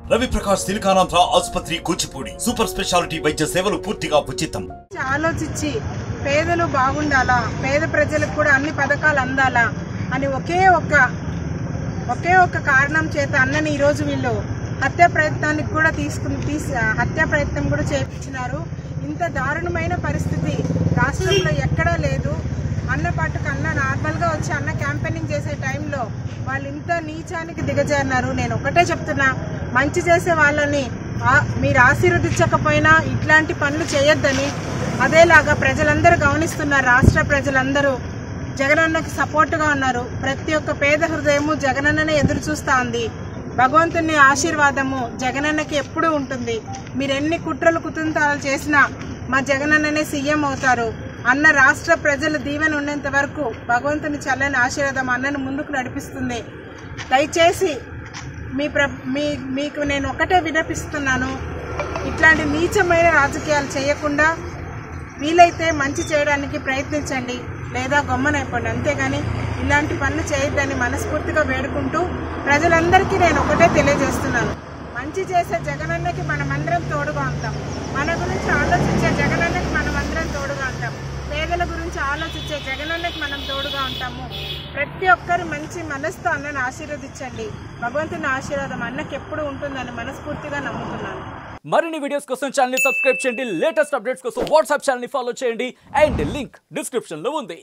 రవి ప్రకాష్ సిలికానాంధ్ర ఆసుపత్రి Kuchipudi super speciality వైద్య సేవలు పూర్తిగా ఉచితం ఆలోచించి పేదలు బాగుండాలా పేద ప్రజలకు కూడా అన్ని పథకాలు అందాలా అని ఒకే ఒక్క ఒకే ఒక్క కారణం చేత అన్నని ఈరోజు వీళ్ళు హత్య ప్రయత్నానికి కూడా తీసుకుని తీసి హత్య ప్రయత్నం కూడా చేయించినారు ఇంత దారుణమైన పరిస్థితి రాష్ట్రంలో ఎక్కడా లేదు అన్న పాటుకు అన్న నార్మల్గా వచ్చి అన్న క్యాంపెయినింగ్ చేసే టైంలో వాళ్ళు ఇంత నీచానికి దిగజారినారు నేను ఒకటే చెప్తున్నా మంచి చేసే వాళ్ళని ఆ- మీరు ఆశీర్వదించకపోయినా ఇట్లాంటి పనులు చేయొద్దని అదేలాగా ప్రజలందరూ గమనిస్తున్నారు రాష్ట్ర ప్రజలందరూ జగనన్నకి సపోర్ట్గా ఉన్నారు ప్రతి ఒక్క పేద హృదయము జగనన్ననే ఎదురు చూస్తా ఉంది భగవంతుని ఆశీర్వాదము జగనన్నకి ఎప్పుడూ ఉంటుంది మీరు ఎన్ని కుట్రలు కుతంత్రాలు చేసినా మా జగనన్ననే సీఎం అవుతారు అన్న రాష్ట్ర ప్రజల దీవెన ఉన్నంత వరకు భగవంతుని చల్లని ఆశీర్వాదం అన్నను ముందుకు నడిపిస్తుంది దయచేసి మీ ప్ర మీ మీకు నేను ఒకటే విన్నపిస్తున్నాను ఇట్లాంటి నీచమైన రాజకీయాలు చేయకుండా వీలైతే మంచి చేయడానికి ప్రయత్నించండి లేదా గమ్మనైపోండి అంతేగాని ఇలాంటి పనులు చేయొద్దని మనస్ఫూర్తిగా వేడుకుంటూ ప్రజలందరికీ నేను ఒకటే తెలియజేస్తున్నాను మంచి చేసే జగనన్నకి మనమందరం తోడుగా ఉంటాం మన గురించి ఆలోచించే జగనన్నకి మనమందరం తోడుగా ఉంటాం పేదల గురించి ఆలోచించే జగనన్నకి మనం తోడుగా ఉంటాము ప్రతి ఒక్కరు మంచి మనసుతో అన్నను ఆశీర్వదించండి భగవంతుని ఆశీర్వాదం అన్నకి ఎప్పుడు ఉంటుందని మనస్ఫూర్తిగా నమ్ముతున్నాను మరిన్ని వీడియోస్ కోసం ఛానల్ సబ్స్క్రైబ్ చేయండి లేటెస్ట్ అప్డేట్స్ కోసం వాట్సాప్ ఛానల్ ఫాలో చేయండి అండ్ లింక్ డిస్క్రిప్షన్ లో ఉంది